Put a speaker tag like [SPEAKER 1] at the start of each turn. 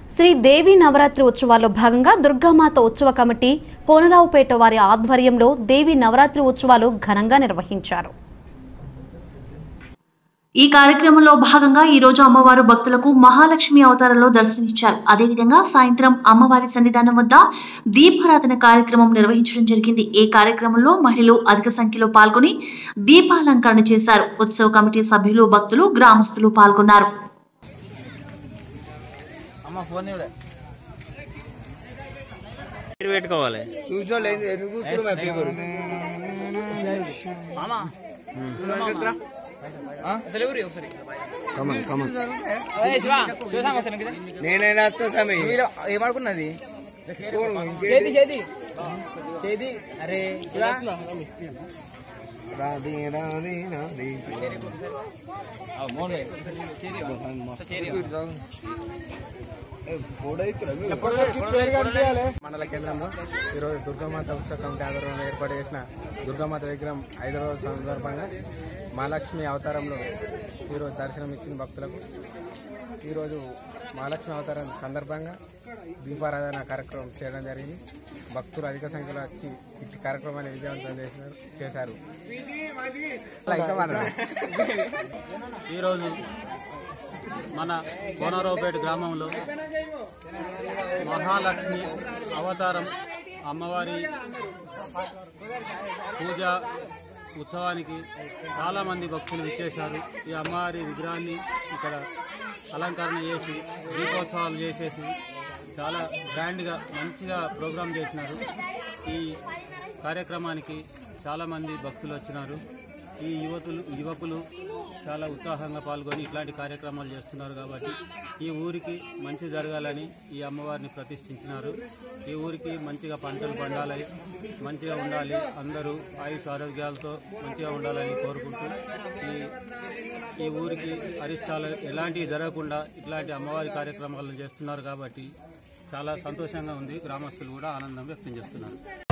[SPEAKER 1] శ్రీ దేవి నవరాత్రి ఉత్సవాల్లో భాగంగా దుర్గామాత ఉత్సవ కమిటీ కోనరావుపేట వారి ఆధ్వర్యంలో దేవి నవరాత్రి ఉత్సవాలు ఘనంగా నిర్వహించారు
[SPEAKER 2] ఈ కార్యక్రమంలో భాగంగా ఈ రోజు అమ్మవారు భక్తులకు మహాలక్ష్మి అవతారంలో దర్శనమిచ్చారు అదేవిధంగా సాయంత్రం అమ్మవారి సన్నిధానం వద్ద దీపారాధన కార్యక్రమం నిర్వహించడం జరిగింది ఈ కార్యక్రమంలో మహిళలు అధిక సంఖ్యలో పాల్గొని దీపాలంకరణ చేశారు ఉత్సవ కమిటీ సభ్యులు భక్తులు గ్రామస్తులు పాల్గొన్నారు
[SPEAKER 3] అమ్మ ఫోన్ ఇవ్వలే
[SPEAKER 4] పేరు పెట్టుకోవాలి
[SPEAKER 3] చూసోళ్ళు ఏంది ఎందుకు కూర్చున్నారు మరి పేపర్ అసలు ఎవరు ఒకసారి
[SPEAKER 4] కమన్ కమన్
[SPEAKER 3] నేనైనా వస్తా సమయం ఏమనుకున్నది చేతి చేతి చేతి అరే శివ
[SPEAKER 4] రాధే రాధే రాధే
[SPEAKER 3] మోహన్
[SPEAKER 5] మండల కేంద్రంలో ఈరోజు దుర్గామాత ఉత్సవ కమిటీ ఆధ్వర్యంలో ఏర్పాటు చేసిన దుర్గామాత విగ్రహం ఐదవ రోజు సందర్భంగా మహాలక్ష్మి అవతారంలో ఈరోజు దర్శనం ఇచ్చిన భక్తులకు ఈరోజు మహాలక్ష్మి అవతారం సందర్భంగా దీపారాధన కార్యక్రమం చేయడం జరిగింది భక్తులు అధిక సంఖ్యలో వచ్చి ఇట్టి కార్యక్రమాన్ని విజయవంతం చేసినారు చేశారు అలా ఇంకా మాట్లాడాలి.
[SPEAKER 6] ఈరోజు మన కోనరావుపేట గ్రామంలో మహాలక్ష్మి అవతారం అమ్మవారి పూజ ఉత్సవానికి చాలామంది భక్తులు విచ్చేశారు ఈ అమ్మవారి విగ్రహాన్ని ఇక్కడ అలంకరణ చేసి దీపోత్సవాలు చేసేసి చాలా గ్రాండ్గా మంచిగా ప్రోగ్రాం చేసినారు ఈ కార్యక్రమానికి చాలామంది భక్తులు వచ్చినారు ఈ యువతులు యువకులు చాలా ఉత్సాహంగా పాల్గొని ఇట్లాంటి కార్యక్రమాలు చేస్తున్నారు కాబట్టి ఈ ఊరికి మంచి జరగాలని ఈ అమ్మవారిని ప్రతిష్ఠించినారు ఈ ఊరికి మంచిగా పంటలు పండాలి మంచిగా ఉండాలి అందరూ ఆయుష్ ఆరోగ్యాలతో మంచిగా ఉండాలని కోరుకుంటూ ఈ ఈ ఊరికి అరిష్టాలు ఎలాంటివి జరగకుండా ఇట్లాంటి అమ్మవారి కార్యక్రమాలను చేస్తున్నారు కాబట్టి చాలా సంతోషంగా ఉంది గ్రామస్తులు కూడా ఆనందం వ్యక్తం చేస్తున్నారు